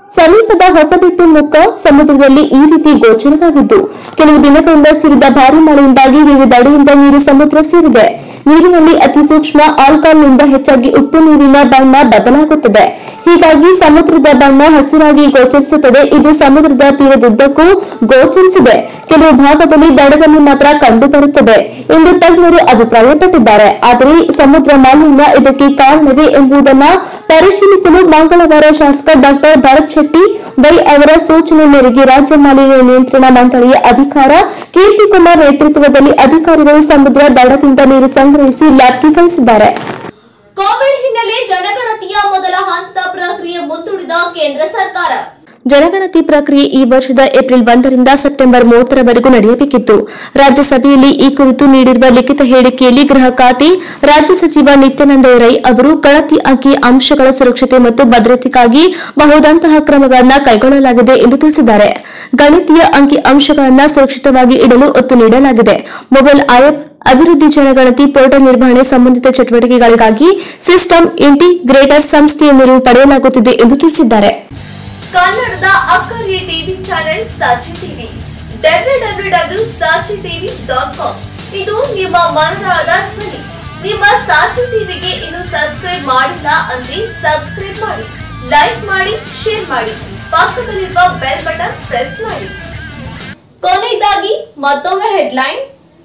ಸಮೀಪದ ಹೊಸಬೆಟ್ಟು ಮುಕ್ಕ ಸಮುದ್ರದಲ್ಲಿ ಈ ರೀತಿ ಗೋಚರವಾಗಿದ್ದು ಕೆಲವು ದಿನಗಳಿಂದ ಸುರಿದ ಭಾರಿ ಮಳೆಯಿಂದಾಗಿ ವಿವಿಧೆಡೆಯಿಂದ ನೀರು ಸಮುದ್ರ ಸೇರಿದೆ ನೀರಿನಲ್ಲಿ ಅತಿ ಸೂಕ್ಷ್ಮ ಆಲ್ಕಾಲ್ನಿಂದ ಹೆಚ್ಚಾಗಿ ಉಪ್ಪು ನೀರಿನ ಬಣ್ಣ ಬದಲಾಗುತ್ತದೆ ಹೀಗಾಗಿ ಸಮುದ್ರದ ಬಣ್ಣ ಹಸಿರಾಗಿ ಗೋಚರಿಸುತ್ತದೆ ಇದು ಸಮುದ್ರದ ತೀರದುದ್ದಕ್ಕೂ ಗೋಚರಿಸಿದೆ ಕೆಲವು ಭಾಗದಲ್ಲಿ ದಡದಲ್ಲಿ ಮಾತ್ರ ಕಂಡುಬರುತ್ತದೆ ಎಂದು ತಜ್ಞರು ಅಭಿಪ್ರಾಯಪಟ್ಟಿದ್ದಾರೆ ಆದರೆ ಸಮುದ್ರ ಮಾಲಿನ್ಯ ಇದಕ್ಕೆ ಕಾರಣವೇ ಎಂಬುದನ್ನ ಪರಿಶೀಲಿಸಲು ಮಂಗಳವಾರ ಶಾಸಕ ಡಾಕ್ಟರ್ ಭರತ್ ಶೆಟ್ಟಿ ವೈ ಅವರ ಸೂಚನೆ ಮೇರೆಗೆ ರಾಜ್ಯ ಮಾಲಿನ್ಯ ನಿಯಂತ್ರಣ ಮಂಡಳಿಯ ಅಧಿಕಾರ ಕೀರ್ತಿಕುಮಾರ್ ನೇತೃತ್ವದಲ್ಲಿ ಅಧಿಕಾರಿಗಳು ಸಮುದ್ರ ದಡದಿಂದ ನೀರು ಸಂಗ್ರಹಿಸಿ ಲ್ಯಾಬ್ಗೆ ಕಳಿಸಿದ್ದಾರೆ ಕೋವಿಡ್ ಹಿನ್ನೆಲೆ ಜನಗಣತಿಯ ಮೊದಲ ಹಂತದ ಪ್ರಕ್ರಿಯೆ ಮುಂದೂಡಿದ ಕೇಂದ್ರ ಸರ್ಕಾರ ಜನಗಣತಿ ಪ್ರಕ್ರಿಯೆ ಈ ವರ್ಷದ ಏಪ್ರಿಲ್ ಒಂದರಿಂದ ಸೆಪ್ಟೆಂಬರ್ ಮೂವತ್ತರವರೆಗೂ ನಡೆಯಬೇಕಿತ್ತು ರಾಜ್ಯಸಭೆಯಲ್ಲಿ ಈ ಕುರಿತು ನೀಡಿರುವ ಲಿಖಿತ ಹೇಳಿಕೆಯಲ್ಲಿ ಗೃಹ ಖಾತೆ ರಾಜ್ಯ ಸಚಿವ ನಿತ್ಯಾನಂದ ರೈ ಅವರು ಗಣತಿ ಅಂಕಿ ಅಂಶಗಳ ಸುರಕ್ಷತೆ ಮತ್ತು ಭದ್ರತೆಗಾಗಿ ಬಹುದಂತಹ ಕ್ರಮಗಳನ್ನು ಕೈಗೊಳ್ಳಲಾಗಿದೆ ಎಂದು ತಿಳಿಸಿದ್ದಾರೆ ಗಣತಿಯ ಅಂಕಿ ಅಂಶಗಳನ್ನು ಸುರಕ್ಷಿತವಾಗಿ ಇಡಲು ಒತ್ತು ನೀಡಲಾಗಿದೆ ಮೊಬೈಲ್ ಆ್ಯಪ್ ಅಭಿವೃದ್ಧಿ ಜನಗಣತಿ ಪೋರ್ಟಲ್ ನಿರ್ವಹಣೆ ಸಂಬಂಧಿತ ಚಟುವಟಿಕೆಗಳಿಗಾಗಿ ಸಿಸ್ಟಮ್ ಇಂಟಿಗ್ರೇಟರ್ ಸಂಸ್ಥೆಯ ನೆರವು ಪಡೆಯಲಾಗುತ್ತಿದೆ ಎಂದು ತಿಳಿಸಿದ್ದಾರೆ ಕನ್ನಡದ ಅಕ್ಕರೆ TV channel Sachi TV W W W Sachi TV dot com ಇದು ನಿಮ್ಮ ಮನದಾಳದ ಧ್ವನಿ ನಿಮ್ಮ ಸಾಚಿ ಟಿವಿಗೆ ಇನ್ನು ಸಬ್ಸ್ಕ್ರೈಬ್ ಮಾಡಿಲ್ಲ ಅಂದ್ರೆ ಸಬ್ಸ್ಕ್ರೈಬ್ ಮಾಡಿ ಲೈಕ್ ಮಾಡಿ ಶೇರ್ ಮಾಡಿ ಪಕ್ಕದಲ್ಲಿರುವ ಬೆಲ್ ಬಟನ್ ಪ್ರೆಸ್ ಮಾಡಿ ಕೊನೆಯದಾಗಿ ಮತ್ತೊಮ್ಮೆ ಹೆಡ್ಲೈನ್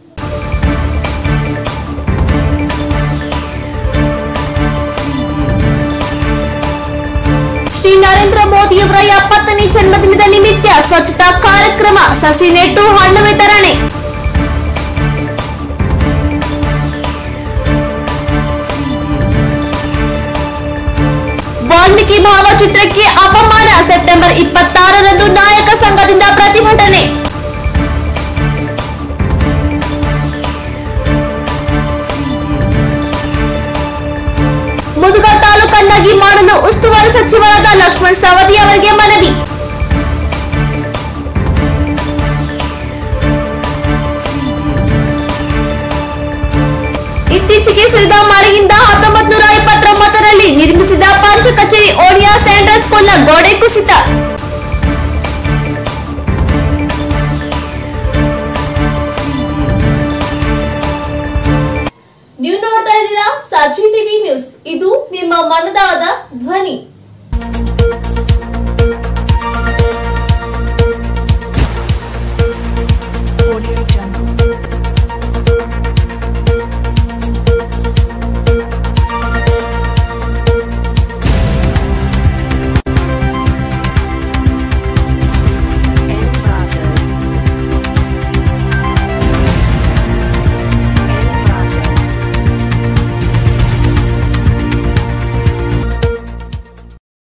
ಶ್ರೀ ನರೇಂದ್ರ ಮೋದಿಯವರ ಎಪ್ಪತ್ತನೇ ಜನ್ಮದಿನದ ನಿಮಿತ್ತ ಸ್ವಚ್ಛತಾ ಕಾರ್ಯಕ್ರಮ ಸಸಿ ನೆಟ್ಟು ಹಣ್ಣು ವಿತರಣೆ ವಾಲ್ಮೀಕಿ ಭಾವಚಿತ್ರಕ್ಕೆ ಅಪಮಾನ ಸೆಪ್ಟೆಂಬರ್ ಇಪ್ಪತ್ತಾರರಂದು ನಾಯಕ ಸಂಘದಿಂದ ಪ್ರತಿಭಟನೆ ಮುದುಗ ತಾಲೂಕನ್ನಾಗಿ ಮಾಡಲು ಉಸ್ತುವಾರಿ ಸಚಿವರಾದ ಲಕ್ಷ್ಮಣ್ ಸವದಿ ಅವರಿಗೆ ಮನವಿ ಇತ್ತೀಚೆಗೆ ಸುರಿದ ಮಳೆಯಿಂದ ಹತ್ತೊಂಬತ್ತು ನೂರ ಇಪ್ಪತ್ತೊಂಬತ್ತರಲ್ಲಿ ನಿರ್ಮಿಸಿದ ಪಂಚ ಕಚೇರಿ ಓಣಿಯಾ ಸೆಂಟ್ರಲ್ ಸ್ಕೂಲ್ನ ಗೋಡೆ ಕುಸಿತ ನೀವು ನೋಡ್ತಾ ಇದ್ದೀರಾ ಸಾಚಿ ಟಿವಿ ನ್ಯೂಸ್ ಇದು ನಿಮ್ಮ ಮನದಾಳದ ಧ್ವನಿ